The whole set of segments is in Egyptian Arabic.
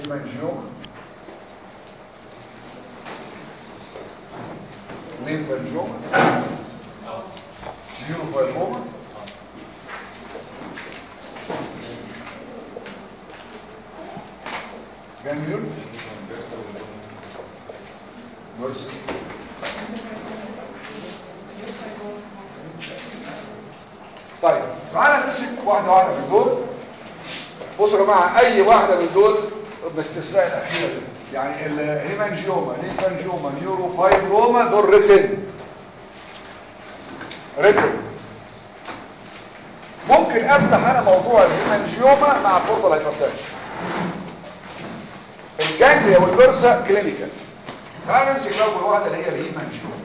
هيمانجيوما ليمفانجيوما نيوروفايبروما جانجليون مرسي طيب تعالى نمسك واحده واحده من دول بصوا يا جماعه اي واحده من دول باستثناء الاخيره دي يعني الهيمانجيوما ليمفانجيوما نيوروفايبروما دول ريتن ريتن ممكن افتح انا موضوع الهيمانجيوما مع بورتال هايبرتنشن الجانجليا والبرسا كلينيكال تعال نمسك اول واحده اللي هي الهيمانجيوما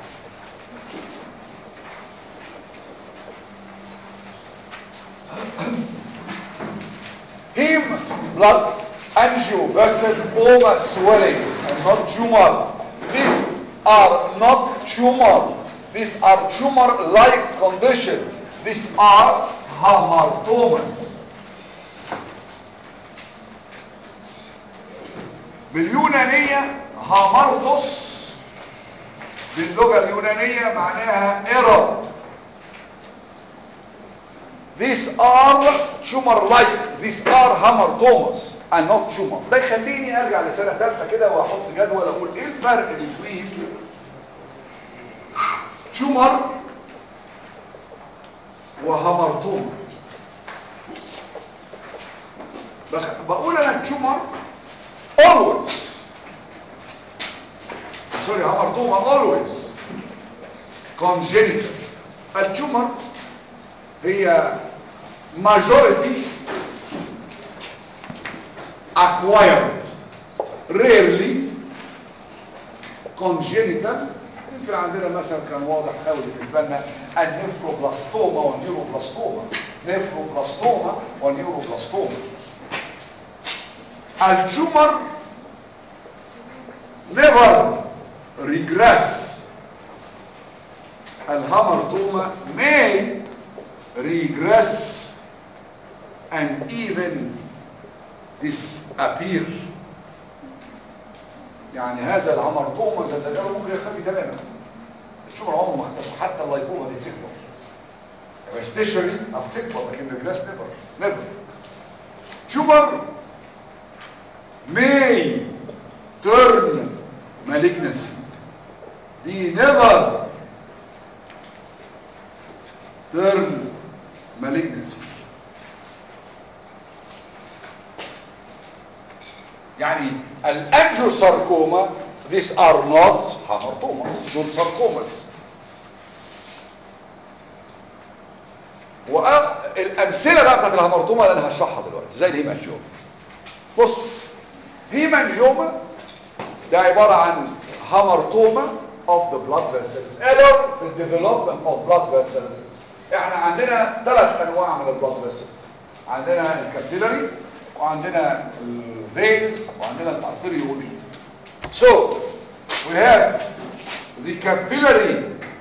heme blood angio vessel over swelling and not tumor these are not tumor these are tumor like condition these are hamartomas باليونانية هامارتوس باللغة اليونانية معناها error These are tumor-like. These are hamartomas and not tumor. ده يخليني ارجع لسنة ثالثة كده واحط جدول اقول ايه الفرق بين tumor وهامارتوما. بقول انا tumor always. sorry هامارتوما always congenital. التومر هي majority acquired rarely congenital يمكن عندنا مثلا كان واضح قوي بالنسبه لنا النيفروبلاستوما والنيوروبلاستوما نيفروبلاستوما والنيوروبلاستوما التومر never regress الهامرتوما may regress and even disappear يعني هذا الهامرتوما زلزاله ممكن يختفي تماما الشمر عمره ما اختفى حتى اللايبوما دي بتكبر استشري او تكبر لكن الجلاس نيفر نيفر تيومر may turn malignancy دي never turn malignancy يعني الانجيوساركوما these are not hamartomas دول sarcomas والامثله بقى بتاعت الهامرتوما اللي انا هشرحها دلوقتي زي الهيمانجيوما بص هيمانجيوما ده عباره عن هامرتوما of the blood vessels error في development of blood vessels احنا عندنا ثلاث انواع من البلاد فيسلز عندنا الكابيلاري وعندنا الفينز وعندنا الارتريولي so we have the capillary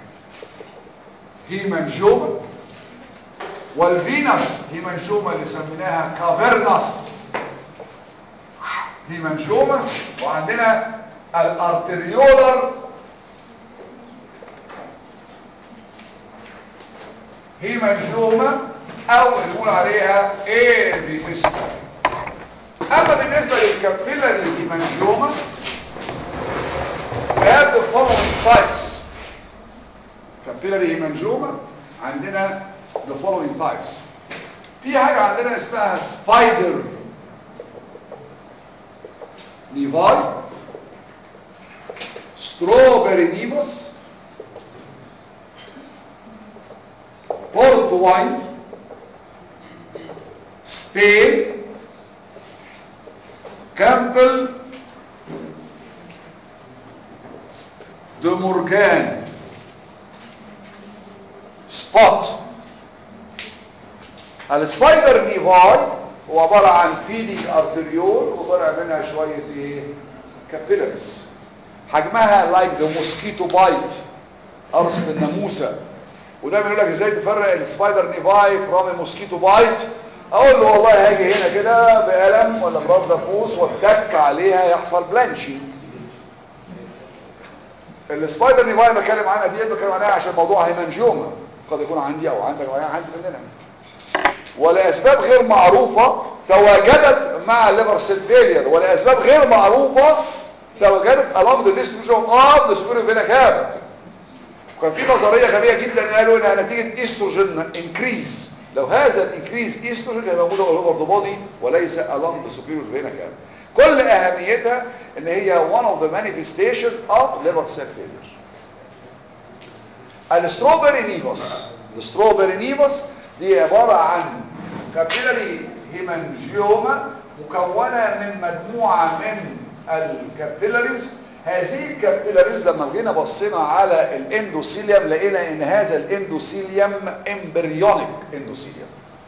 hemangioma والفينس هيمانجوما اللي سميناها كافيرنس هيمانجوما وعندنا الارتريولر هيمانجوما او نقول عليها ايه بيفيسكا اما بالنسبه للكابيلاري هيمانجوما we have the following types capillary hemangioma عندنا the following types في حاجة عندنا اسمها spider نيفاي strawberry نيفوس بورت واين ستيل كامبل de مورجان سبوت السبايدر نيفاي هو عبارة عن فيدينج ارتريول وطلع منها شوية ايه كابيلاريز حجمها لايك ذا موسكيتو بايت قرصة الناموسة وده بيقول لك ازاي تفرق السبايدر نيفاي فروم الموسكيتو بايت اقول له والله هاجي هنا كده بقلم ولا براس دبوس واتك عليها يحصل بلانشينج السبايدر نيفاي بتكلم عنها دي بتكلم عنها عشان موضوع هيمانجيوما قد يكون عندي او عندك او عندي مننا ولاسباب غير معروفه تواجدت مع الليفر سيل فيلير ولاسباب غير معروفه تواجدت along the distribution of the superior vena cava كان في نظريه غبيه جدا قالوا انها نتيجه ايستروجين انكريز لو هذا الانكريز ايستروجين هيبقى موجود all over the body وليس along the superior vena cava كل اهميتها ان هي one of the manifestation of liver cell failure الستروبري نيفوس الستروبري نيفوس دي عبارة عن كابيلاري هيمانجيوما مكونة من مجموعة من الكابيلاريز هذه الكابيلاريز لما جينا بصينا على الاندوثيليوم لقينا ان هذا الاندوثيليوم امبريونيك اندوثيليوم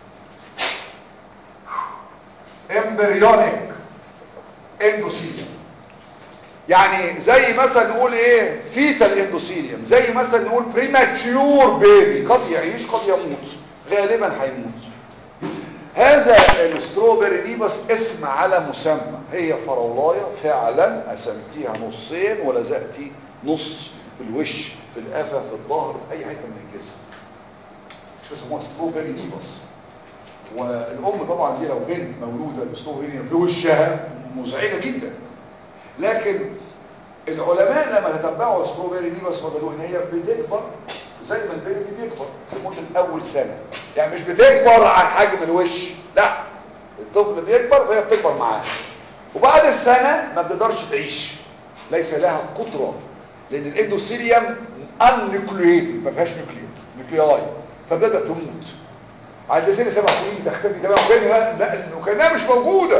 امبريونيك اندوثيليوم يعني زي مثلا نقول ايه فيتال اندوثيليوم زي مثلا نقول بريماتشور بيبي قد يعيش قد يموت غالبا هيموت هذا الستروبري دي بس اسم على مسمى هي فراولايه فعلا قسمتيها نصين ولزقتي نص في الوش في القفا في الظهر في اي حته من الجسم مش بيسموها ستروبري نيفس والام طبعا دي لو بنت مولوده بستروبري في وشها مزعجه جدا لكن العلماء لما تتبعوا الستروبري دي بس وجدوا ان هي بتكبر زي ما البيبي بيكبر لمده اول سنه يعني مش بتكبر عن حجم الوش لا الطفل بيكبر فهي بتكبر معاه وبعد السنه ما بتقدرش تعيش ليس لها قدره لان الاندوثيليوم انكليتد ما فيهاش نيوكليوم نيوكلياي فبدات تموت عند سن سبع سنين تختفي تماما وكان لا لا انه كانها مش موجوده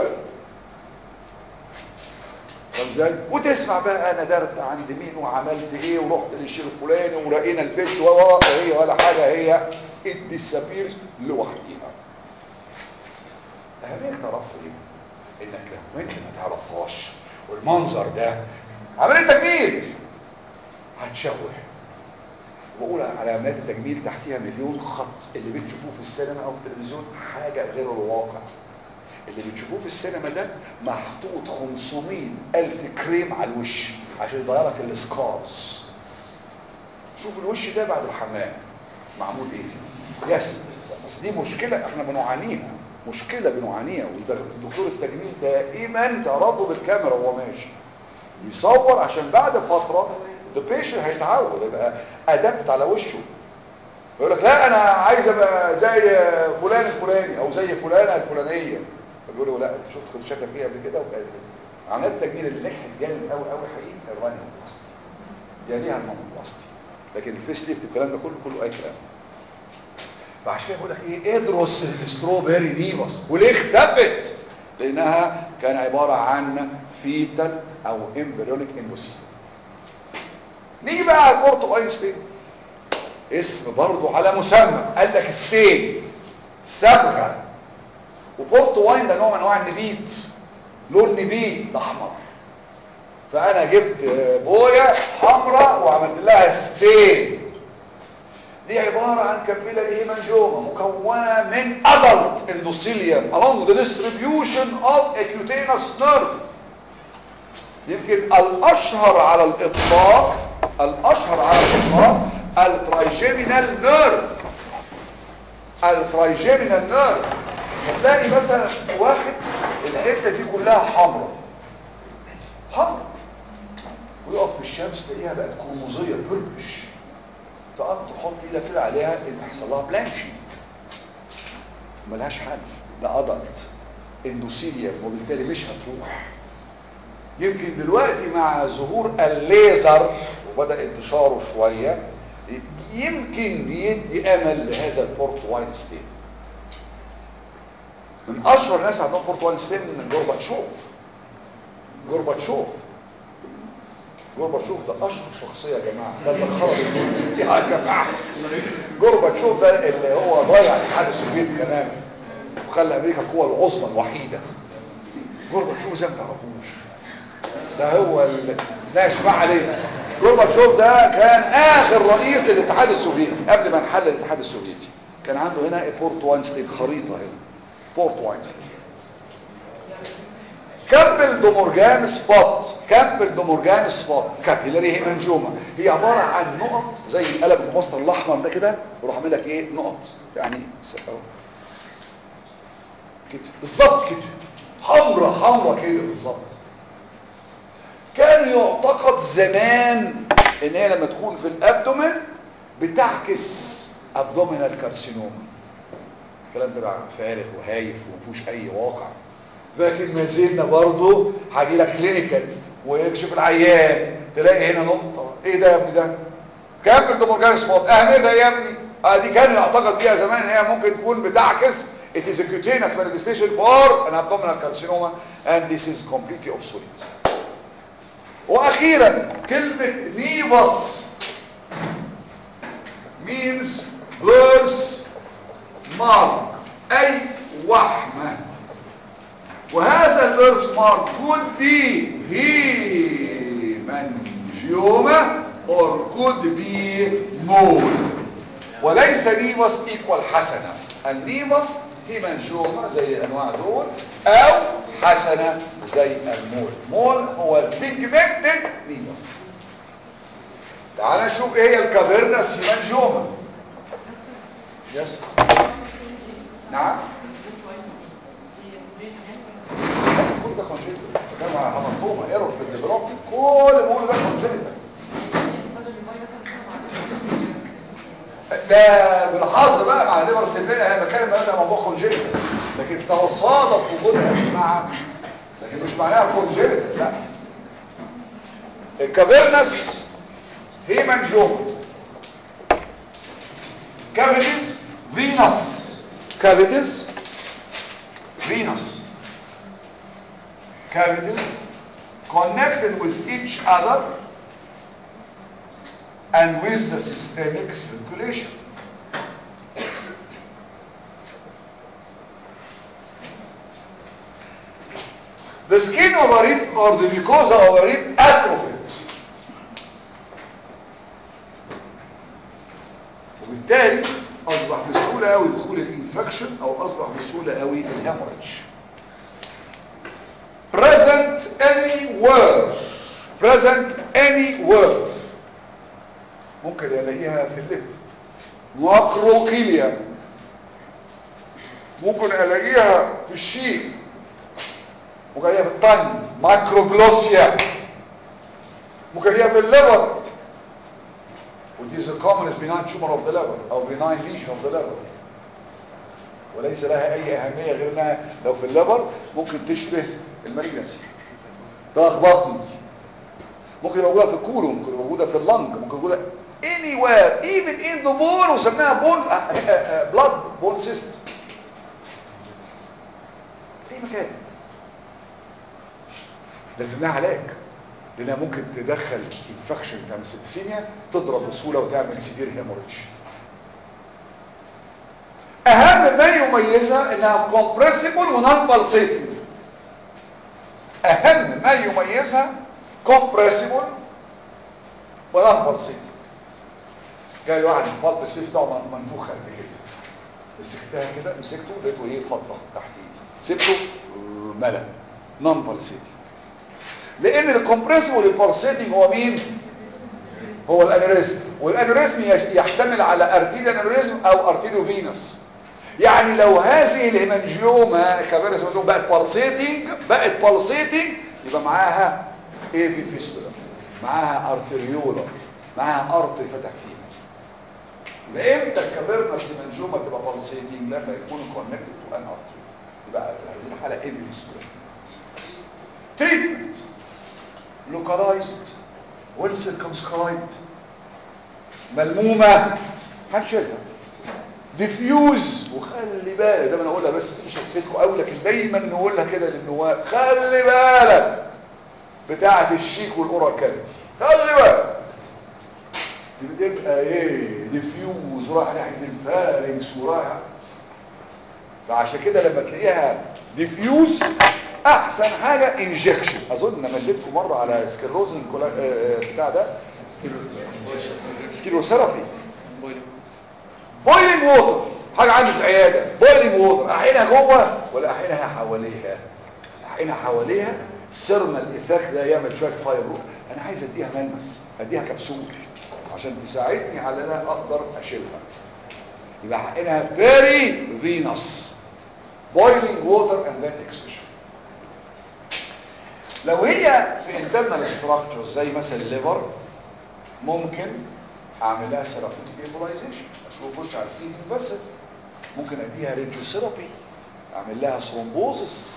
ازاي وتسمع بقى انا درت عند مين وعملت ايه ورحت للشيخ الفلاني ورقينا البيت وهي ولا حاجه هي الديسابيرز لوحديها اهميه تعرف ايه انك لو انت ما تعرفهاش والمنظر ده عمليه تجميل هتشوه بقول على عمليات التجميل تحتيها مليون خط اللي بتشوفوه في السينما او التلفزيون حاجه غير الواقع اللي بتشوفوه في السينما ده محطوط 500 ألف كريم على الوش عشان يضيع لك السكارز شوف الوش ده بعد الحمام معمول ايه يس بس دي مشكلة احنا بنعانيها مشكلة بنعانيها والدكتور التجميل دائما تعرضه بالكاميرا وهو ماشي يصور عشان بعد فترة البيشن هيتعود يبقى ادبت على وشه يقول لك لا انا عايز ابقى زي فلان الفلاني او زي فلانه الفلانيه بيقول له لا شفت شكلك ايه قبل كده وكده عمليات التجميل اللي نجحت جامد قوي قوي حقيقي الراينوبلاستي دي ليها النوبلاستي لكن الفيس ليفت الكلام ده كله كله اي كلام فعشان كده بقول لك ايه ادرس الستروبري نيفس وليه اختفت لانها كان عباره عن فيتال او امبريونيك اندوسيل نيجي بقى على البورتو اينشتين اسم برضه على مسمى قال لك ستين صبغه وبورتو واين ده نوع من انواع النبيت لون نبيت احمر فانا جبت بويه حمراء وعملت لها ستين دي عبارة عن كابيلاري هيمانجوما مكونة من adult endothelium along the distribution of acutaneous nerve يمكن الاشهر على الاطلاق الاشهر على الاطلاق الترايجيمينال نيرف الترايجيمينال نيرف هتلاقي مثلا واحد الحته دي كلها حمراء حمراء ويقف في الشمس تلاقيها بقت كروموزيه بيربش تقعد تحط ايدك كده عليها ان يحصل لها بلانشي ملهاش حل ده ادلت اندوثيليوم وبالتالي مش هتروح يمكن دلوقتي مع ظهور الليزر وبدا انتشاره شويه يمكن بيدي امل لهذا البورت واين ستين من اشهر الناس عندهم بورت واين ستين من جورباتشوف جورباتشوف جورباتشوف ده اشهر شخصيه يا جماعه ده اللي خرب الدنيا يا جماعه جورباتشوف ده اللي هو ضيع الاتحاد السوفيتي تماما وخلى امريكا القوه العظمى الوحيده جورباتشوف زي ما تعرفوش ده هو اللي لا ما علينا جورباتشوف ده كان اخر رئيس للاتحاد السوفيتي قبل ما انحل الاتحاد السوفيتي كان عنده هنا بورت واينستين خريطه هنا بورت واينستين كامبل دومورجان سبوت كامبل دومورجان سبوت كابيلاري هيمانجوما هي عبارة عن نقط زي القلم المسطر الاحمر ده كده وراح عامل لك ايه نقط يعني اهو كده بالظبط كده حمرة حمرة كده بالظبط كان يعتقد زمان ان هي لما تكون في الابدومين بتعكس ابدومينال كارسينوما الكلام ده بقى فارغ وهايف ومفيهوش اي واقع لكن ما زلنا برضه هاجي لك كلينيكال ويكشف العيان تلاقي هنا نقطه ايه ده يا ابني ده كامل دومورجان سبوت اهميه ده يا ابني اه دي كان يعتقد بيها زمان ان هي ممكن تكون بتعكس it is a cutaneous manifestation for an abdominal carcinoma and this is completely obsolete واخيرا كلمه نيفوس means birth mark اي وحمه وهذا البيرث مارك could be hemangioma or could be mole وليس نيفوس ايكوال حسنة النيفوس هيمانجوما زي الانواع دول او حسنة زي المول مول هو البيجمنتد نيفوس تعال نشوف ايه هي الكافيرنس هيمانجوما يس نعم كل ده كونجنتال بتكلم على هامرتوما ايرور في الديفلوبمنت كل اللي بقوله ده كونجنتال ده بالحظ بقى مع ليبر سيلفينيا انا بتكلم بقى ده موضوع كونجنتال لكن تصادف وجودها دي مع لكن مش معناها كونجنتال لا الكافيرنس هيمانجوما كافيتيز فينس كافيتيز فينس cavities connected with each other and with the systemic circulation. The skin over it or the mucosa over it atrophied. وبالتالي اصبح بسهوله قوي دخول الانفكشن او اصبح بسهوله قوي الهemorrhage. present anywhere present anywhere ممكن الاقيها في اللب ماكروكيليا ممكن الاقيها في الشيك ممكن الاقيها في الطن ماكروجلوسيا ممكن الاقيها في الليفر ودي is the commonest benign tumor of the liver او benign lesion of the liver وليس لها اي اهمية غير انها لو في الليفر ممكن تشبه المالجنسي تلخبطني ممكن يبقى موجوده في الكولون ممكن يبقى موجوده في اللنج ممكن موجوده anywhere even in the bone وسميها بون بلاد بون سيست اي مكان لازم لها علاج لانها ممكن تدخل انفكشن تعمل سيتسيميا تضرب بسهوله وتعمل سيفير هيموريدج اهم ما يميزها انها كومبريسيبل ونون بالسيتنج اهم ما يميزها كومبريسيبل ونون بالسيتنج جاي واحد البلب سبيس بتاعه منفوخ قد كده مسكتها كده مسكته لقيته ايه فضه تحت ايدي سبته ملا نون بالسيتنج لان الكومبريسيبل والبالسيتنج هو مين هو الانوريزم والانوريزم يحتمل على ارتيريال انوريزم او ارتيريو فينس يعني لو هذه الهيمانجيوما كافيرس هيمانجيوما بقت بالسيتنج بقت بالسيتنج يبقى معاها ايه في فيستولا معاها ارتريولا معاها ارتر فتح فيها يبقى امتى الكافيرنس هيمانجيوما تبقى بالسيتنج لما يكون كونكتد تو ان ارتري يبقى في هذه الحاله ايه في فيستولا تريتمنت لوكالايزد ويل سيركمسكرايبد ملمومه هنشيلها ديفيوز وخلي بالك ده انا اقولها بس مش هفتكوا قوي لكن دايما نقولها كده للنواب خلي بالك بتاعه الشيك والاوراكالتي خلي بالك دي بتبقى ايه ديفيوز ورايح ناحيه الفارنكس ورايح فعشان كده لما تلاقيها ديفيوز احسن حاجه انجكشن اظن لما اديتكم مره على سكلروزن بتاع ده سكيروثيرابي بويلنج ووتر حاجه عندي في العياده بويلنج ووتر احقنها جوه ولا احقنها حواليها احقنها حواليها السيرمال ايفكت ده يعمل شويه فاير انا عايز اديها ملمس اديها كبسول عشان تساعدني على ان انا اقدر اشيلها يبقى حقنها فيري فينوس boiling water and then excision لو هي في internal structure زي مثلا الليفر ممكن اعمل لها ثيرابيوتيك ايبولايزيشن اشوف مش على الفيدنج بس ممكن اديها ريديو ثيرابي اعمل لها ثرومبوزس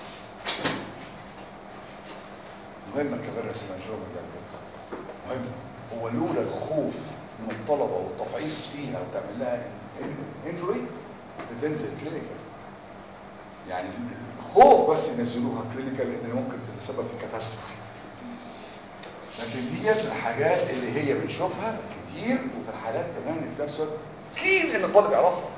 مهم الكبارس المنجومه ده مهم هو لولا الخوف من الطلبه والتفعيص فيها وتعمل لها انجري بتنزل كلينيكال يعني الخوف بس ينزلوها كلينيكال لان ممكن تتسبب في كاتاستروفي لكن دي في الحاجات اللي هي بنشوفها كتير وفي الحالات كمان اللي في نفس الوقت كين ان الطالب يعرفها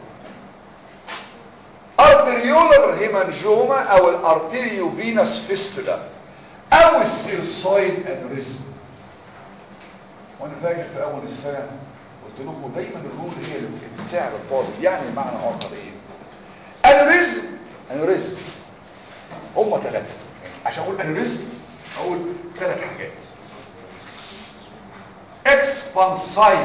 ارتريولر هيمانجوما او الارتيريو فينس فيستولا او السيرسويد انوريزم وانا فاكر في اول السنه قلت لكم دايما الرول هي اللي بتساعد الطالب يعني معنى اخر ايه انوريزم انوريزم هم ثلاثه عشان اقول انوريزم اقول ثلاث حاجات اكسبانسايد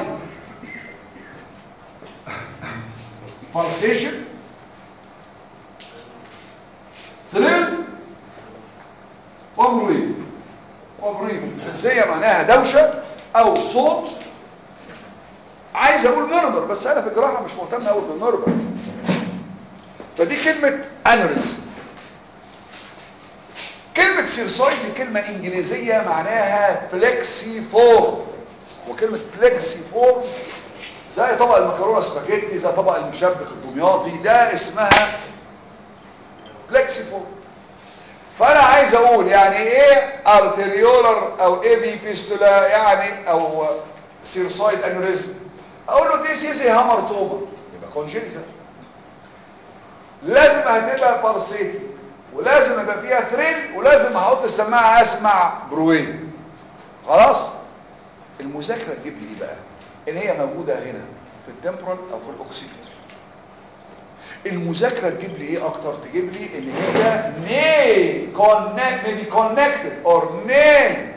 pulsation thrill وبريد وبريد بالفرنسيه معناها دوشه او صوت عايز اقول مرمر بس انا في الجراحه مش مهتم قوي بالمرمر فدي كلمه انوريزم كلمه سيرسويد دي كلمه انجليزيه معناها بلكسي فورم وكلمه بلكسي فورم زي طبق المكرونه سباجيتي زي طبق المشبك الدمياطي ده اسمها بلكسي فورم فانا عايز اقول يعني ايه ارتريولر او اي في فيستولا يعني او سيرسويد انوريزم اقول له دي سيزي هامرتوما يبقى كونجينيتال لازم هتبقى بارسيتي ولازم يبقى فيها ثريل ولازم هحط السماعه اسمع بروين خلاص المذاكره تجيب لي ايه بقى ان هي موجوده هنا في التمبرال او في الاوكسيبيتال المذاكره تجيب لي ايه اكتر تجيب لي ان هي may connect may be connected or may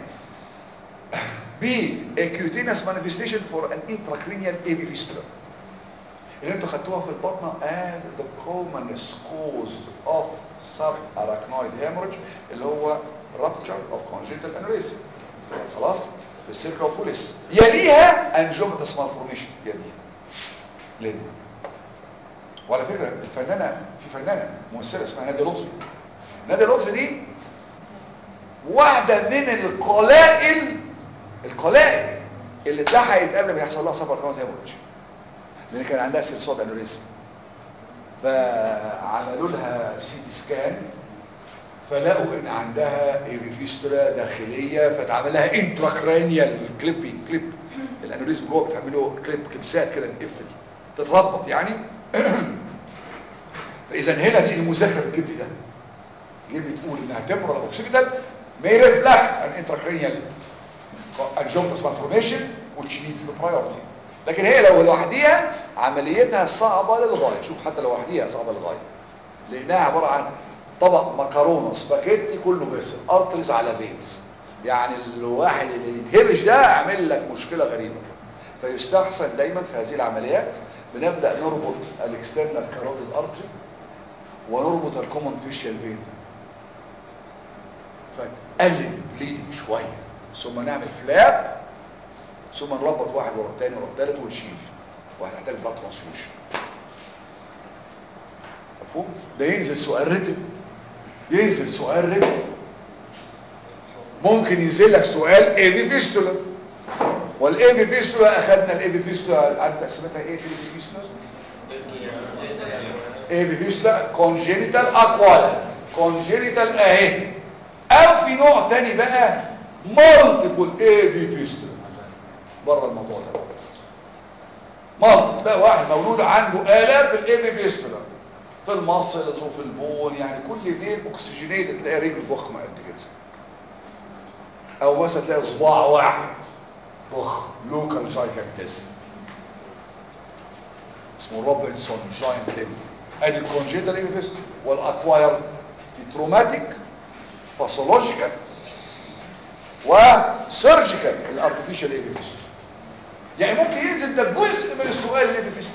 be a cutaneous manifestation for an intracranial AV fistula اللي انتوا خدتوها في البطنه as the commonest cause of subarachnoid hemorrhage اللي هو rupture of congenital aneurysm خلاص في السيركوفوليس يليها انجوماتس مالفورميشن يليها ليه وعلى فكرة الفنانة في فنانة ممثلة اسمها نادية لطفي نادية لطفي دي واحدة من القلائل القلائل اللي اتلحقت قبل ما يحصل لها سفر كراون هيموريدج لان كان عندها سيرسود انوريزم فعملوا لها سي تي سكان فلقوا ان عندها ايفيفيستولا داخليه فتعمل لها انتراكرانيال كليبي كليب الانوريزم جوه بتعمله كليب كبسات كده تقفل تتربط يعني فاذا هنا دي المذاكره بتجيب لي ده تجيب لي تقول انها تمبرال اوكسيبيتال may reflect an intracranial angiomatous malformation which needs the priority لكن هي لو لوحديها عمليتها صعبه للغايه شوف حتى لو لوحديها صعبه للغايه لانها عباره عن طبق مكرونه سباكيتي كله فيسل ارتريز على فينز يعني الواحد اللي يتهبش ده يعمل لك مشكله غريبه فيستحسن دايما في هذه العمليات بنبدا نربط الاكسترنال كاروتيد ارتري ونربط الكومن فيشيال فين فتقلل بليدنج شويه ثم نعمل فلاب ثم نربط واحد ورا الثاني ورا الثالث ونشيل وهنحتاج بقى ترانسفيوجن مفهوم ده ينزل سؤال رتم ينزل سؤال رتم ممكن ينزل لك سؤال ايه بي فيستولا والاي بي فيستولا اخذنا الاي بي فيستولا عارف تقسيمتها ايه الاي بي فيستولا ايه بي فيستولا كونجينيتال اكوال كونجينيتال اهي او في نوع تاني بقى مالتيبل اي بي فيستولا بره الموضوع ده مالتيبل تلاقي واحد مولود عنده الاف الاي بي فيستولا في المصل وفي البون يعني كل فين اكسجينيت تلاقي رجل ضخمه قد كده او مثلا تلاقي صباع واحد ضخم لوكال جايكانتيزم اسمه روبرتسون جاينت ليم ادي الكونجيتال ايبي فيستول والاكوايرد في تروماتيك باثولوجيكال وسيرجيكال الارتفيشال ايبي فيستول يعني ممكن ينزل ده جزء من السؤال الايبي فيستول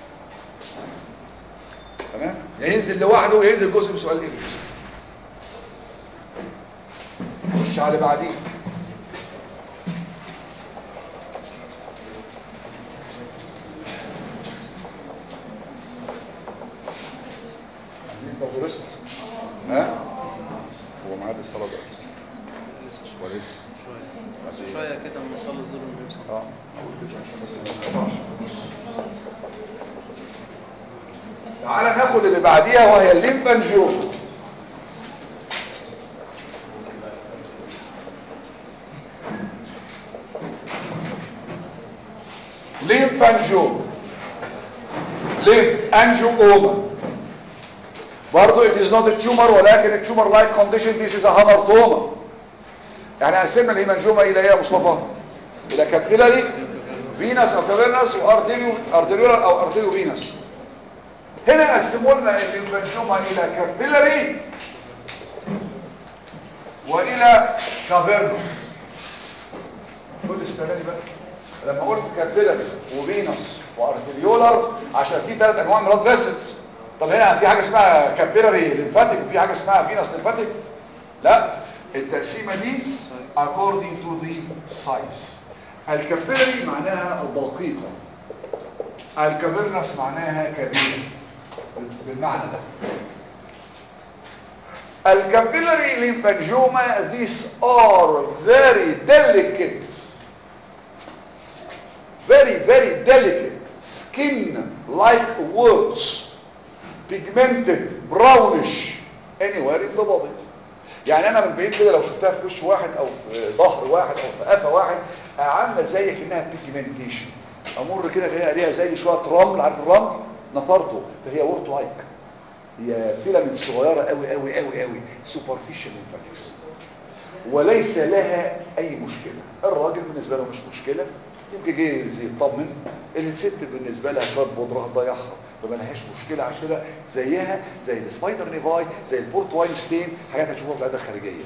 تمام يعني ينزل لوحده وينزل جزء من سؤال الايبي فيستول نخش على اللي بعديه عايزين برضه ريست ها هو ميعاد الصلاه دلوقتي لسه ولا لسه شوية شوية كده من نخلص دول ونمسك اه اقول كده عشان بس ما نقطعش تعالى ناخد اللي بعديها وهي الليمفانجيوم ليمفانجيوم ليمف انجيوما برضو it is not a tumor ولكن a tumor like condition this is a hamartoma يعني قسمنا الهيمانجوما الى ايه يا مصطفى الى كابيلاري فينس او كافيرنس وارديليو ارديليولار او ارديليو فينس هنا قسموا لنا الهيمانجوما الى كابيلاري والى كافيرنس كل استناني بقى لما قلت كابيلاري وفينس وارديليولار عشان في ثلاث انواع من البلاد فيسلز طب هنا في حاجه اسمها كابيلاري ليمفاتيك وفي حاجه اسمها فينس ليمفاتيك لا التقسيمه دي according to the size الكابيلاري معناها دقيقه الكافيرنس معناها كبيره بالمعنى ده الكابيلاري ليمفانجوما these are very delicate very very delicate skin like warts pigmented brownish anywhere in the body يعني انا من بعيد كده لو شفتها في وش واحد او في ظهر واحد او في قفا واحد عامله زي كانها بيجمنتيشن امر كده الاقيها ليها زي شويه رمل عارف الرمل نفرته فهي وورت لايك هي فيلامنت صغيره قوي قوي قوي قوي سوبرفيشال ليمفاتكس وليس لها اي مشكله الراجل بالنسبه له مش مشكله يمكن جه يطمن الست بالنسبه لها شويه بودره هتضيعها فما لهاش مشكله عشان كده زيها زي السبايدر نيفاي زي البورت واين ستين حاجات هتشوفوها في العياده الخارجيه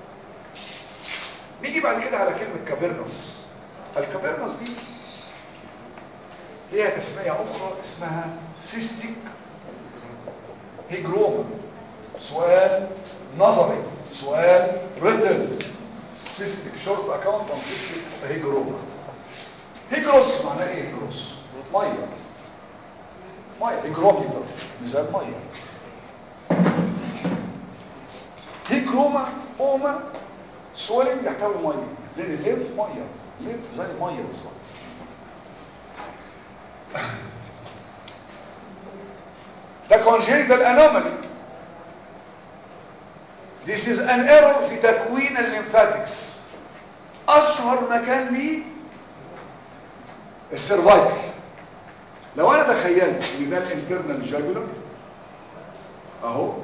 نيجي بعد كده على كلمه كافيرنس الكافيرنس دي ليها تسميه اخرى اسمها سيستيك هيجروما سؤال نظري سؤال ريتن سيستيك شورت اكاونت اون سيستيك هيجروما هيجروس معناه ايه هيجروس ميه ميه هيجروميتر مثال ميه هيجروما اوما سويلنج يحتوي ميه لان الليمف ميه الليمف زي الميه بالظبط ده congenital anomaly This is an error في تكوين الليمفاتكس اشهر مكان ليه السيرفايكل لو انا تخيلت ان ده الانترنال جاجولار اهو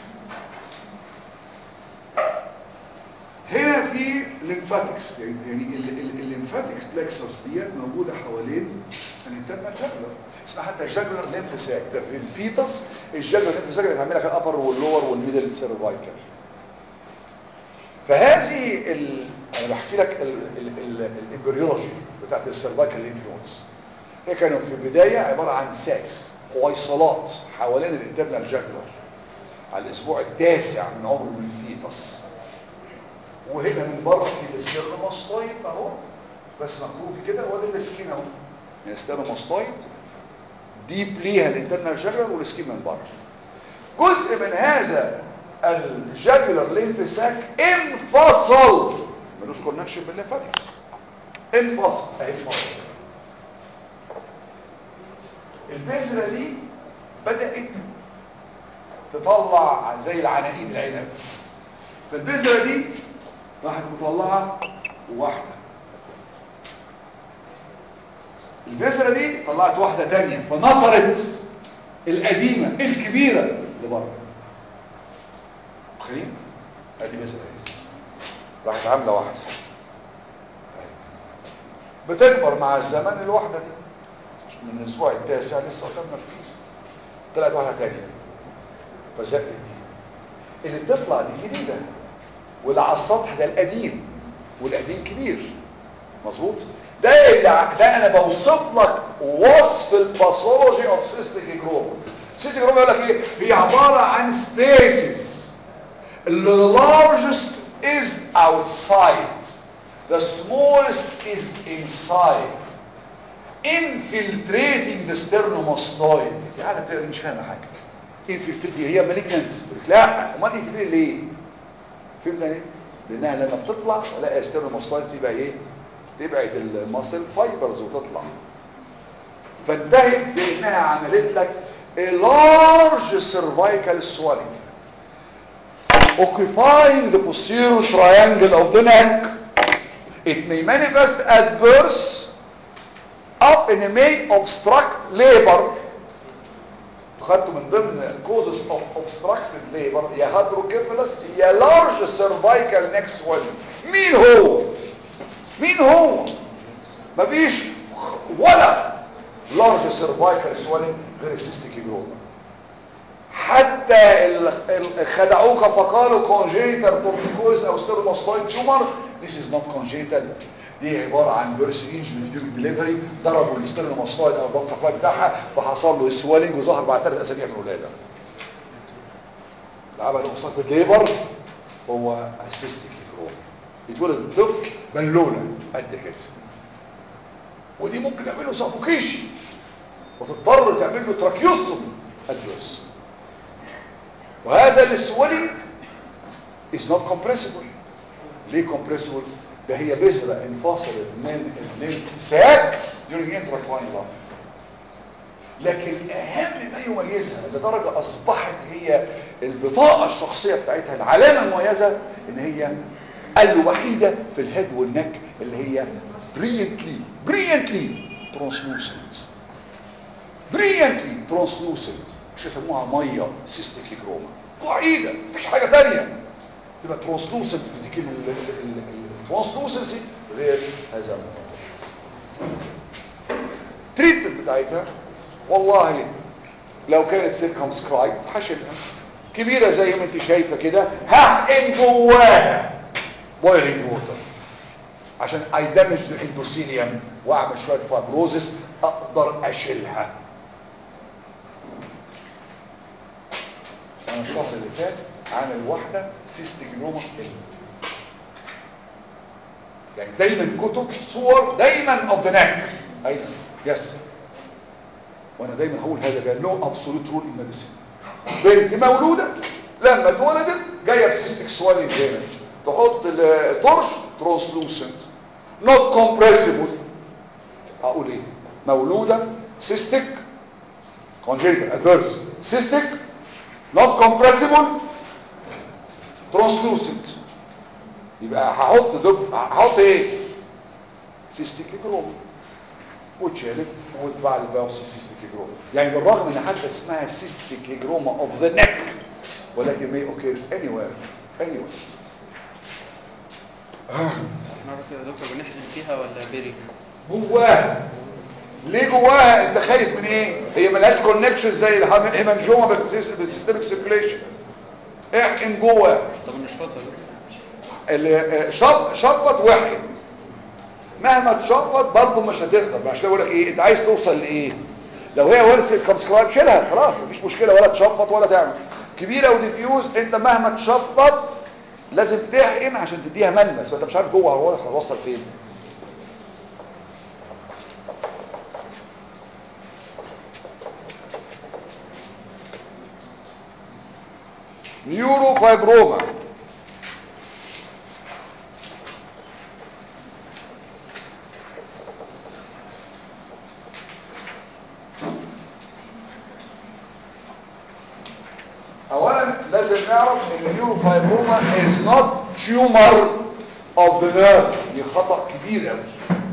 هنا في ليمفاتكس يعني الليمفاتكس بلكسس دي موجوده حوالين الانترنال جاجولار اسمها حتى جاجولار ليمف ساك ده في الفيتس الجاجولار ليمف ساك بتعمل لك الابر واللور والميدل سيرفايكل فهذه ال... انا بحكي لك الامبريولوجي بتاعت السيرفايكال ليمف نودز هي كانوا في البدايه عباره عن ساكس حويصلات حوالين الانترنال جاجولار على الاسبوع التاسع من عمر الفيتس وهنا من بره في الاستيرنوماستويد اهو بس مخروج كده وادي السكين اهو الاستيرنوماستويد ديب ليها الانترنال جاجولار والسكين من بره جزء من هذا الجاجولار ليمف ساك انفصل ملوش كونكشن بالليمفاتكس انفصل اهي انفصل البذره دي بدات تطلع زي العناقيد العنب فالبذره دي راحت مطلعه واحده البذره دي طلعت واحده تانية فنطرت القديمه الكبيره لبره متخيلين ادي بذره اهي راحت عامله واحده بتكبر مع الزمن الواحده دي من الاسبوع التاسع لسه قدامنا كتير طلعت واحده تانية فزقت دي اللي بتطلع دي جديده واللي على السطح ده القديم والقديم كبير مظبوط ده اللي ع- ده انا بوصف لك وصف الباثولوجي اوف سيستيك جروما سيستيك جروما يقول لك ايه هي عباره عن سبيسز the largest is outside the smallest is inside infiltrating the sternomastoid انت قاعده بتقرا مش فاهمه حاجه infiltrating هي مالجنت لا امال infiltrating ليه فهمنا ليه لانها لما بتطلع الاقي ستيرنوماستويد تبقى ايه تبعد الماسل فايبرز وتطلع فانتهت بانها عملت لك a large cervical swelling occupying the posterior triangle of the neck it may manifest adverse up and it may obstruct labor خدته من ضمن causes of obstructed labor يا hydrocephalus يا large cervical neck swelling مين هو مين هو مفيش ولا large cervical swelling غير السيستيك جروما حتى ال- ال- خدعوك فقالوا congenital torticollis او sternomastoid tumor this is not congenital دي عبارة عن بيرس انجري في ديليفري ضربوا الستيرنوماستويد او البلاد سبلاي بتاعها فحصل له سويلنج وظهر بعد ثلاث اسابيع من الولاده العمل الاقصاء في الليبر هو السيستيك جروما يتولد الطفل بالونه قد كده ودي ممكن تعمل له سافوكيشن وتضطر تعمل له تراكيوستومي ادرس وهذا السويلنج is not compressible ليه compressible ده هي بذرة انفصلت من الانفساك during intracranial life لكن اهم ما يميزها لدرجة اصبحت هي البطاقة الشخصية بتاعتها العلامة المميزة ان هي الوحيدة في الهيد والنك اللي هي brilliantly brilliantly translucent brilliantly translucent مش يسموها ميه سيستيك جروما وحيده مفيش حاجه تانية تبقى ترانسلوسنت تديك الترانسلوسنسي غير هذا الموضوع التريتمنت بتاعتها والله لو كانت سيركمسكرايب هشيلها كبيره زي ما انت شايفه كده هحقن جواها بويلنج ووتر عشان ايدمج الاندوثيليوم واعمل شويه فابروزس اقدر اشيلها انا الشهر اللي فات عامل واحده سيستيك جروما يعني دايما كتب صور دايما اوف ذا نيك ايوه يس وانا دايما هقول هذا ده نو ابسولوت رول ان ميديسين بنت مولوده لما اتولدت جايه بسيستيك سوالين هنا تحط الطرش ترانسلوسنت نوت كومبريسيبل اقول ايه مولوده سيستيك congenital adverse cystic not compressible translucent يبقى هحط دب هحط ايه سيستيك جروما وتشالت وتبعد الباوسي سيستيك جروما يعني بالرغم ان حتى اسمها سيستيك جروما اوف ذا نيك ولكن may occur anywhere anywhere نعرف يا دكتور بنحقن فيها ولا بيري جواها ليه جواها انت خايف من ايه هي ملهاش كونكشن زي الهيمانجوما بالسيستمك سيركيليشن احقن جواها طب النشاط يا دكتور اللي شط شطت واحد مهما تشطت برضه مش هتقدر عشان اقول لك ايه انت عايز توصل لايه لو هي ورثه كابسكرايب شيلها خلاص مفيش مشكله ولا تشفط ولا تعمل كبيره وديفيوز انت مهما تشفط لازم تحقن عشان تديها ملمس وانت مش عارف جوه هو هتوصل فين نيورو فايبروما اولا لازم نعرف ان النيوروفايبروما is not tumor of the nerve دي خطأ كبير قوي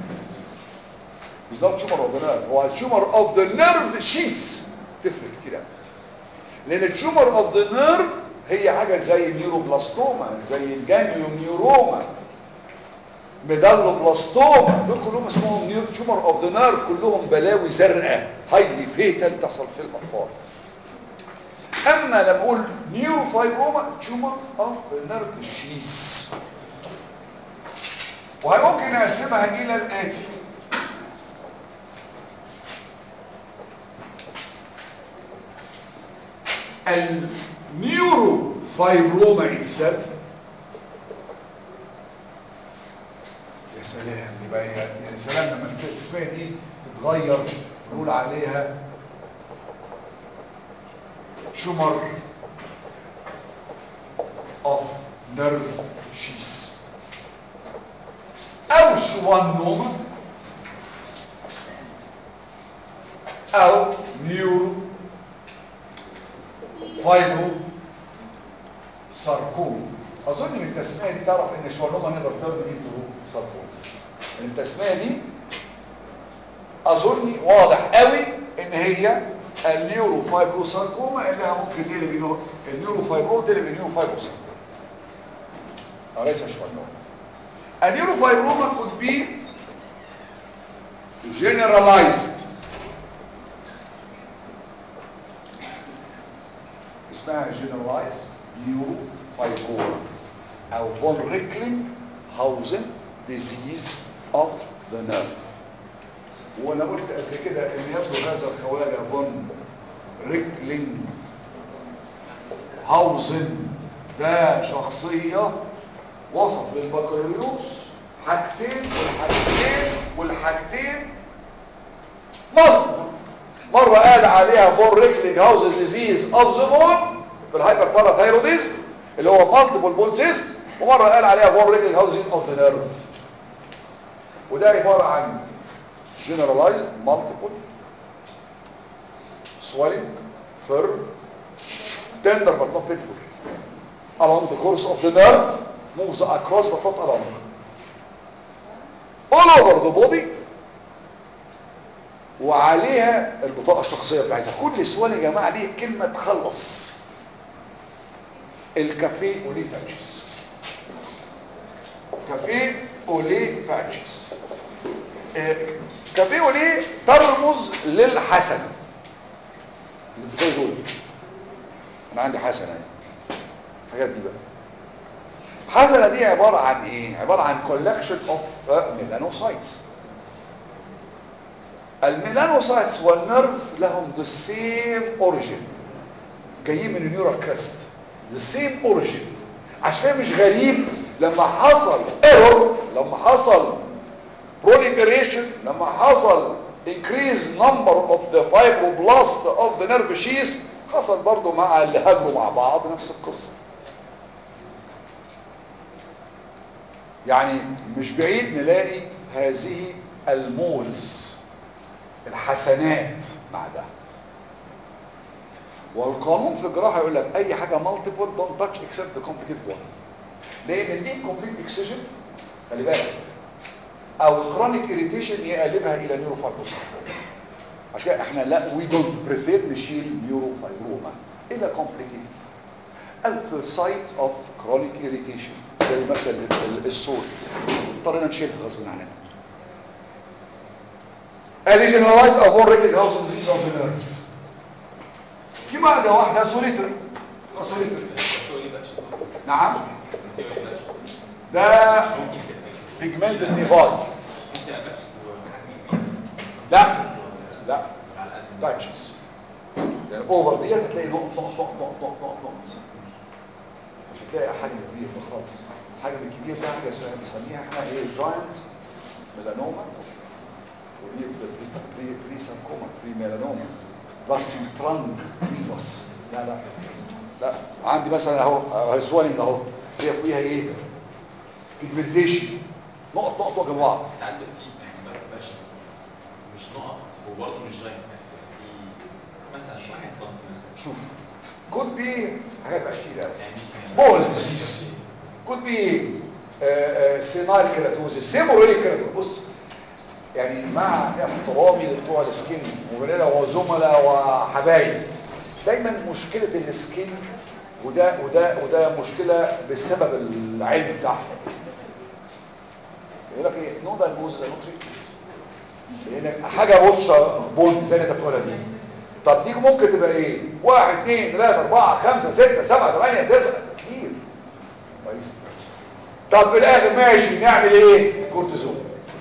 is not tumor of the nerve هو tumor of the nerve sheath تفرق كتير قوي لان التيومر of the nerve هي حاجة زي النيوروبلاستوما زي الجانيوم نيوروما ميدالوبلاستوما دول كلهم اسمهم نيور تيومر اوف ذا نيرف كلهم بلاوي زرقاء هايلي فيتال تحصل في الاطفال اما لما اقول نيورو فايبروما تيومر اوف ذا نيرف شيس وممكن نقسمها الى الاتي النيورو فايبروما itself يا سلام يبقى يا يا سلام لما الاسماء دي تتغير نقول عليها tumor of nerve sheath او schwannoma او نيورو فايبرو ساركوم اظن من التسميه دي تعرف ان شوانوما نقدر ترمي انتو ساركوم من التسميه دي اظن واضح قوي ان هي النيورو فايبرو ساركوما انها ممكن تقلب انه النيورو فايبرو تقلب النيورو فايبرو ساركوما وليس شوانوما النيورو فايبروما could be generalized اسمها generalized neurofibroma او von Recklinghausen disease of the nerve وانا قلت قبل كده ان يبدو هذا الخواجه von Recklinghausen ده شخصية وصف للبكالوريوس حاجتين والحاجتين والحاجتين مرة مرة قال عليها فور ريكلينج هاوز ديزيز اوف ذا بون في الهايبر باراثايروديزم اللي هو مالتيبل بون سيست ومرة قال عليها فور ريكلينج هاوز ديزيز اوف ذا نيرف وده عبارة عن generalized multiple swelling firm tender but not painful along the course of the nerve moves across but not along all over the body وعليها البطاقة الشخصية بتاعتها كل سؤال يا جماعة ليه كلمة تخلص الكافيه اوليه باتشز كافيه اوليه باتشز كافيه اوليه ترمز للحسن زي دول انا عندي حسنة اهي الحاجات دي بقى حسنة دي عبارة عن ايه عبارة عن collection of melanocytes الميلانوسايتس والنرف لهم the same origin جايين من النيورال كريست the same origin عشان كده مش غريب لما حصل error لما حصل proliferation لما حصل increase number of the fibroblast of the nerve sheath حصل برضو مع اللي هاجروا مع بعض نفس القصة يعني مش بعيد نلاقي هذه المولز الحسنات مع ده والقانون في الجراحه يقول لك اي حاجه مالتيبل دونت تاتش اكسبت ذا كومبليكيت وان لان الانكمبليت اكسجن خلي بالك او الكرونيك اريتيشن يقلبها الى نيوروفايبروس عشان كده احنا لا وي دونت بريفير نشيل نيوروفايبروما الا كومبليكيت الف سايت اوف كرونيك اريتيشن زي مثلا الصوت اضطرينا نشيلها غصب عننا ادي جنرالايز او فون ريكلينج هاوس ديزيز اوف ذا نيرف في بعد واحده سوليتر سوليتر نعم ده بيجمنت النيفاي لا لا تاتشز يعني اوفر ديت هتلاقي نقط نقط نقط نقط نقط نقط نقط مش هتلاقي حجم كبير ده خالص الحجم الكبير ده حاجه اسمها بنسميها احنا ايه جاينت ميلانوما ودي بري بري ساركوما بري ميلانوما بس ترانك نيفاس لا لا لا عندي مثلا اهو اهو سوالينج اهو هي فيها ايه بيجمنتيشن نقط نقط نقط جنب بعض ساعات في باش مش نقط وبرضه مش جاينت في مثلا 1 سم مثلا شوف كود بي حاجات بقى كتير قوي يعني مش بولز ديسيز كود بي سينال كيراتوزيس سيموريك كيراتوزيس بص يعني مع احترامي لبتوع السكين وبننا وزملاء وحبايب دايما مشكلة السكين وده وده وده مشكلة بسبب العلم بتاعهم يقول لك ايه نو دايجنوزز نو تريتمنت لان حاجه بوتشه بون زي اللي انت بتقولها دي طب دي ممكن تبقى ايه واحد اثنين ثلاثة اربعة خمسة ستة سبعة ثمانية تسعة كتير كويس طب في الاخر ماشي نعمل ايه كورتيزون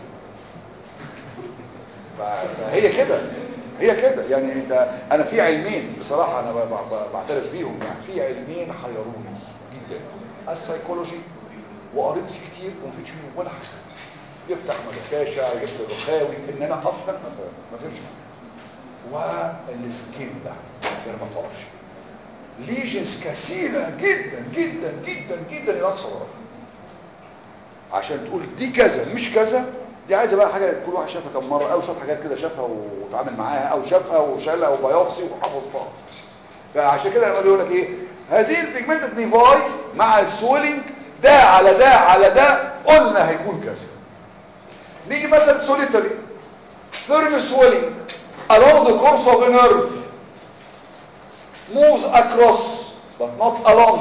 ف- فهي كده هي كده يعني انت انا في علمين بصراحة انا ب- ب- بعترف بيهم يعني في علمين حيروني جدا السيكولوجي وقريت فيه كتير وما فيش فيه ولا حاجة جبت احمد الكاشع جبت الرخاوي ان انا افهم ما فهمش والسكين ده ديرماتولوجي ليجنز كثيرة جدا جدا جدا جدا الى اقصى درجة عشان تقول دي كذا مش كذا دي عايزه بقى حاجه كل واحد شافها كم مره او شويه حاجات كده شافها واتعامل معاها او شافها وشالها وبيوبسي وحفظتها فعشان كده لما يقول لك ايه هذه البيجمنتد نيفاي مع السويلنج ده على ده على ده قلنا هيكون كذا نيجي مثلا سوليتري firm swelling along the course of a nerve moves across but not along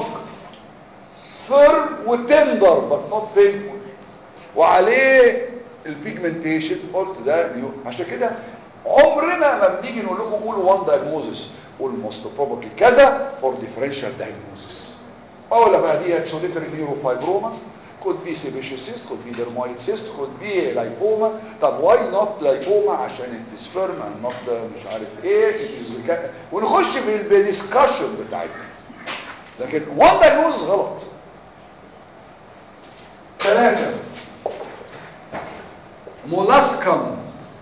firm وتندر but not painful وعليه البيجمنتيشن قلت ده نيو عشان كده عمرنا ما بنيجي نقول لكم قولوا one diagnosis قول most probably كذا for differential diagnosis اقول بقى دي solitary neurofibroma could be sebaceous cyst could be dermoid cyst could be lipoma طب why not lipoma عشان it is firm and not uh, مش عارف ايه it is ك- ونخش في الديسكشن بتاعتنا لكن one diagnosis غلط ثلاثة مولاسكم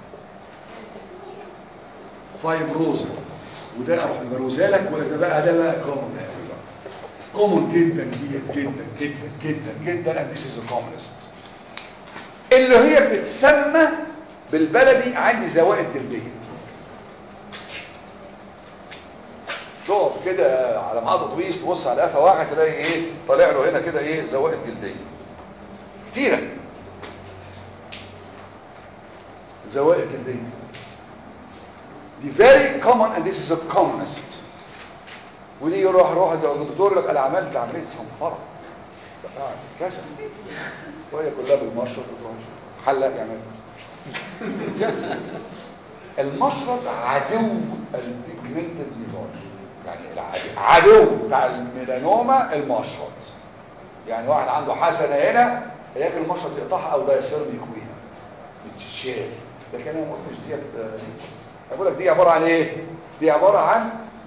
فايبروزا وده اروح مبروزها لك ولا ده بقى ده بقى كومن قوي بقى كومن جدا جدا جدا جدا جدا جدا and this is the commonest اللي هي بتتسمى بالبلدي عندي زوائد جلديه تقف كده على معاد اتوبيس تبص على قفا واحد تلاقي ايه طالع له هنا كده ايه زوائد جلديه كتيره زوائد جلديه دي very common and this is the commonest ودي يروح يروح الدكتور يقول لك انا عملت عمليه صنفره ده فعلا كذا وهي كلها بالمشرط وتروح حلق يعمل يس المشرط عدو البيجمنتد نيفاج يعني العدو عدو بتاع الميلانوما المشرط يعني واحد عنده حسنه هنا ياكل المشرط يقطعها او ده يصير يكويها بتتشال لكن انا ما قلتش ديت آه، بقول لك دي عباره عن ايه دي عباره عن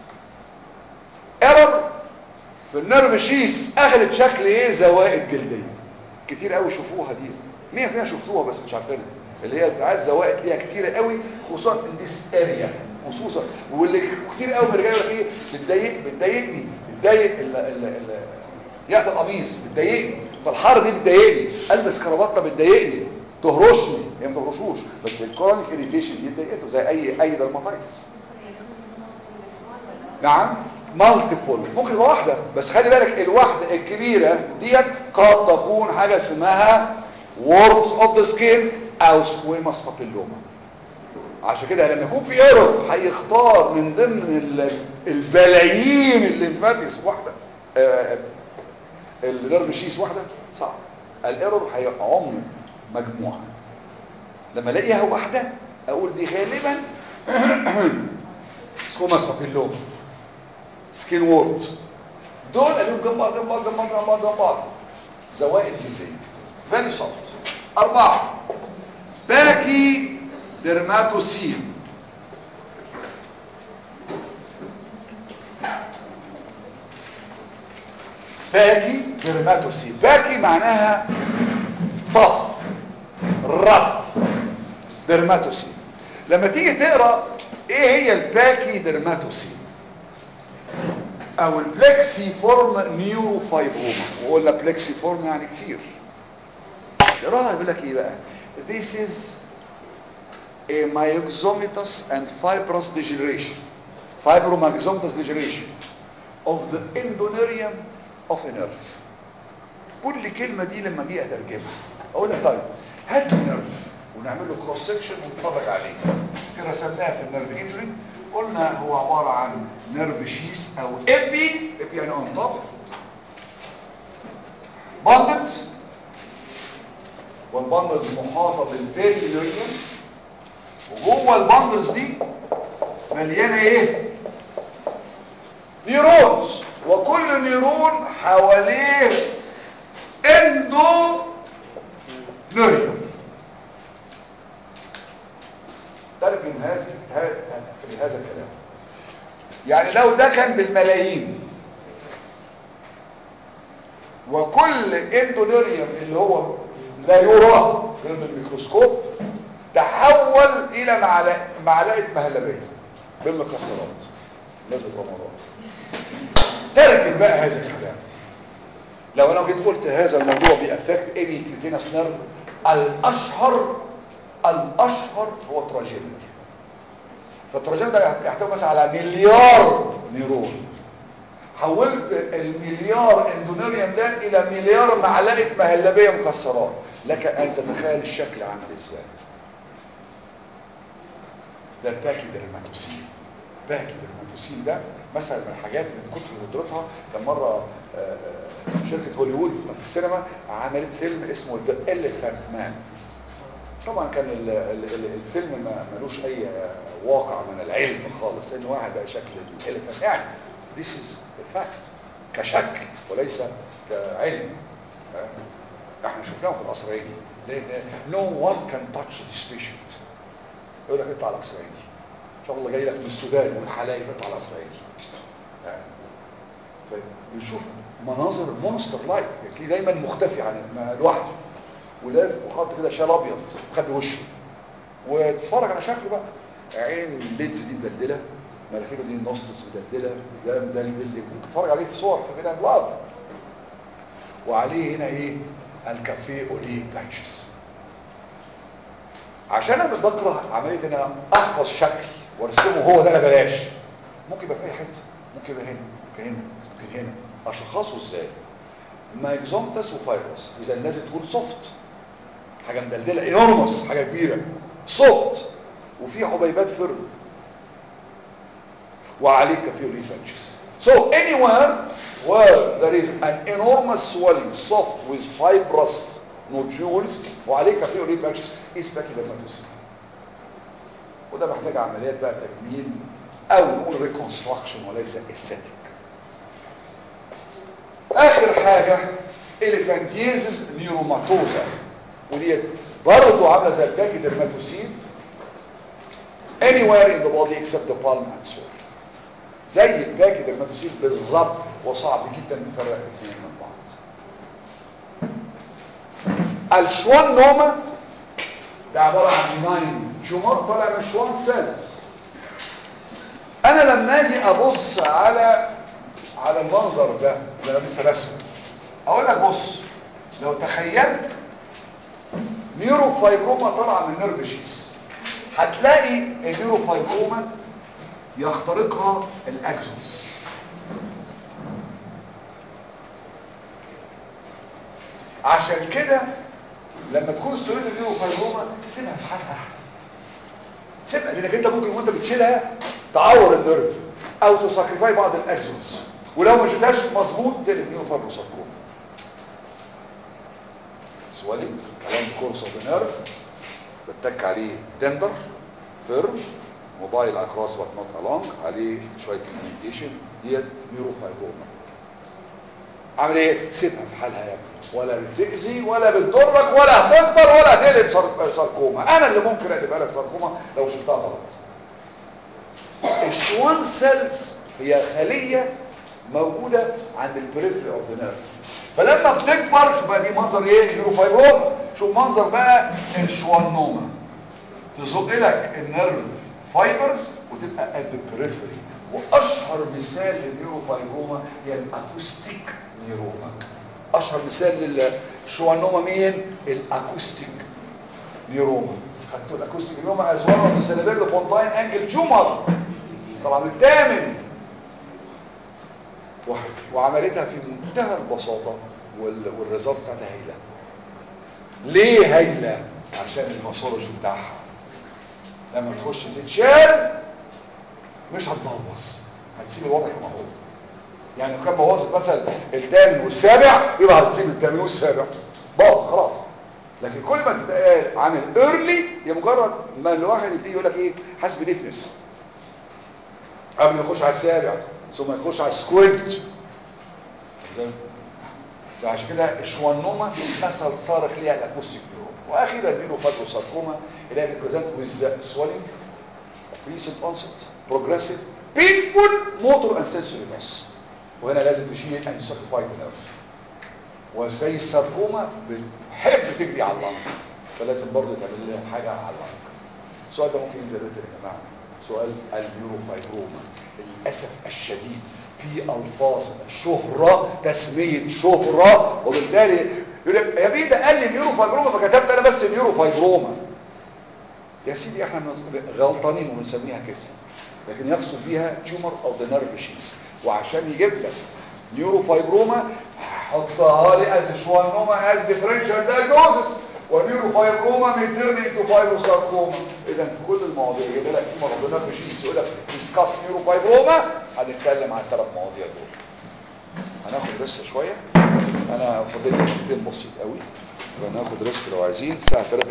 ايرور في النيرف شيس اخذت شكل ايه زوائد جلديه كتير قوي شوفوها ديت 100% شفتوها بس مش عارفينها اللي هي بتاعت زوائد ليها كتير قوي خصوصا in this area خصوصا واللي كتير قوي من الرجاله يقول لك ايه بتضايق بتضايقني بتضايق ال ال ال ياخد القميص بتضايقني فالحر دي بتضايقني البس كرافته بتضايقني تهرشني هي ما تهرشوش بس الكرونيك اريتيشن دي ضايقته زي اي اي درماتايتس نعم مالتيبل ممكن تبقى واحده بس خلي بالك الواحده الكبيره ديت قد تكون حاجه اسمها ووردز اوف ذا سكين او سكويماس بابيلوما عشان كده لما يكون في ايرور هيختار من ضمن ال- البلايين الليمفاتيس واحده آه، النيرف شيس واحده صعب الايرور هيعم مجموعه لما الاقيها واحده اقول دي غالبا سكوماس بابيلوما سكين وورد دول اديهم جنب بعض جنب بعض جنب بعض جنب بعض جنب بعض زوائد جلديه فيري سوفت اربعه باكي ديرماتوسين باكي ديرماتوسين باكي معناها طف رف ديرماتوسين لما تيجي تقرا ايه هي الباكي ديرماتوسين او البلكسي فورم نيوروفايبروما وقلنا بلكسي فورم يعني كتير يقراها يقول لك ايه بقى this is a myxomatous and fibrous degeneration fibromyxomatous degeneration of the endonerium of a nerve كل كلمة دي لما جي اترجمها اقول لك طيب هات النيرف ونعمل له كروس سكشن ونتفرج عليه كده رسمناها في النيرف انجري قلنا هو عبارة عن نيرف شيس او ابي ابي يعني اون توب باندلز والبندلز محاطه بالبيرينيوم وجوه البندلز دي مليانه ايه نيرونز وكل نيرون حواليه اندو نيرون ترجم هذا في هذا الكلام يعني لو ده كان بالملايين وكل اندونيريوم اللي هو لا يرى غير بالميكروسكوب تحول الى معلقه معلقه مهلبيه بالمكسرات لازم رمضان ترجم بقى هذا الكلام لو انا جيت قلت هذا الموضوع بيأفكت اني كيوتينس نيرف الاشهر الاشهر هو تراجيمي فالتراجيمي ده يحتوي مثلا على مليار نيرون حولت المليار اندونيريوم ده الى مليار معلقه مهلبيه مكسرات لك ان تتخيل الشكل عامل ازاي ده الباكي درماتوسين باكي درماتوسين ده مثلا من الحاجات من كتر ندرتها كان مره آه، شركه هوليوود في السينما عملت فيلم اسمه ذا اليفانت مان طبعا كان ال ال ال الفيلم ما ملوش اي واقع من العلم خالص ان واحد بقى شكل الاليفانت يعني this is a fact كشكل وليس كعلم احنا شفناه في الاسرائيلي no one can touch this patient يقول لك اطلع على الاسرائيلي ان شاء الله جاي لك من السودان ومن حلايب اطلع على الاسرائيلي فبنشوف مناظر مونستر لايك تلاقيه دايما مختفي عن لوحده ولابس وحاطط كده شال ابيض مخبي وشه وتتفرج على شكله بقى عين الليدز دي مدلدله مناخيره دي النوستس مدلدله ده مدلدل تتفرج عليه في صور في بين الواب وعليه هنا ايه الكافيه اوليه باتشز عشان انا بكره عمليه ان انا احفظ شكل وارسمه هو ده انا بلاش ممكن يبقى في اي حته ممكن يبقى هنا ممكن هنا ممكن هنا اشخصه ازاي مايكزومتس وفايبرس اذا لازم تكون سوفت حاجه مدلدله انورموس حاجه كبيره سوفت وفي حبيبات فرد وعليه كافيه اوليه باتشز So anywhere where there is an enormous swelling, soft with fibrous nodules, وعليه كافيه اوليه باتشز is pachydermatosis. وده محتاج عمليات بقى تجميل او نقول ريكونستراكشن وليس استاتيك. اخر حاجه اليفانتيزس نيوروماتوزا وديت برضه عامله زي الباكيدرماتوسين anywhere in the body except the palm and sole. زي الباكي درماتوسيل بالظبط وصعب جدا نفرق الاثنين من بعض الشوان نوما ده عبارة عن ناين تيومر طالع من شوان سيلز انا لما اجي ابص على على المنظر ده اللي انا لسه رسمه اقول لك بص لو تخيلت نيوروفايبروما طالعه من نيرف شيتس هتلاقي النيوروفايبروما يخترقها الاكسوس عشان كده لما تكون ستوريد النيوروفايبروما سيبها في حالها احسن سيبها لانك انت ممكن وانت بتشيلها تعور النيرف او تساكريفاي بعض الاكسوس ولو ما شلتهاش مظبوط تقلب نيوروفايبروساركوما سوالي كلام كورس اوف نيرف بتك عليه تندر فيرم موبايل اكروس بات نوت الونج عليه شويه كوميونيكيشن ديت نيوروفايبروما عامل ايه سيبها في حالها يا ابني ولا بتاذي ولا بتضرك ولا هتكبر ولا هتقلب سار- ساركوما انا اللي ممكن اقلبها لك ساركوما لو شلتها غلط الشوان سيلز هي خليه موجوده عند البريفري اوف ذا نيرف فلما بتكبر شوف بقى دي منظر ايه نيوروفايبروما شوف منظر بقى الشوانوما تزق لك النيرف فايبرز وتبقى قد البريفري واشهر مثال للنيوروفايبروما هي الاكوستيك نيروما اشهر مثال للشوانوما مين الاكوستيك نيروما خدتوا الاكوستيك نيروما از وان اوف ذا سيريبيلو بونتاين انجل تيومر طبعا الثامن وعملتها في منتهى البساطه وال- والريزلت بتاعتها هايله ليه هايله عشان الماثولوجي بتاعها لما تخش تتشال مش هتبوظ هتسيب الوضع كما هو يعني لو كان بوظت مثلا الثامن والسابع يبقى هتسيب الثامن والسابع باظ خلاص لكن كل ما تتقال عن الايرلي هي مجرد ما الواحد يبتدي يقول لك ايه حاسس بديفنس قبل ما يخش على السابع ثم يخش على السكويد زي فعشان كده الشوانوما مثل صارخ ليها الاكوستيك نيورون واخيرا النيوروفايبروساركوما اللي هي بتبريزنت ويز سويلنج recent onset progressive painful motor and sensory loss وهنا لازم تشيل unsatisfied nerve وزي الساركوما بتحب تجري على اللنج فلازم برضه تعمل لها حاجه على اللنج السؤال ده ممكن ينزل ريتن يا جماعه سؤال النيوروفايبروما للاسف الشديد في الفاظ شهره تسميه شهره وبالتالي يقول لك يا بيه ده قال لي نيوروفايبروما فكتبت انا بس نيوروفايبروما يا سيدي احنا غلطانين وبنسميها كده لكن يقصد بيها تيومر اوف ذا نيرف شيز وعشان يجيب لك نيوروفايبروما حطها لي از شوانوما از ديفرنشال دايجنوزس ونيوروفايبروما ميترن انتو فايبروساركوما اذا في كل المواضيع يجيب لك تيومر اوف ذا نيرف شيز يقول لك ديسكاس نيوروفايبروما هنتكلم عن الثلاث مواضيع دول هناخد ريست شويه انا فاضل لي دقيقتين بسيط قوي فناخد ريست لو عايزين الساعه 3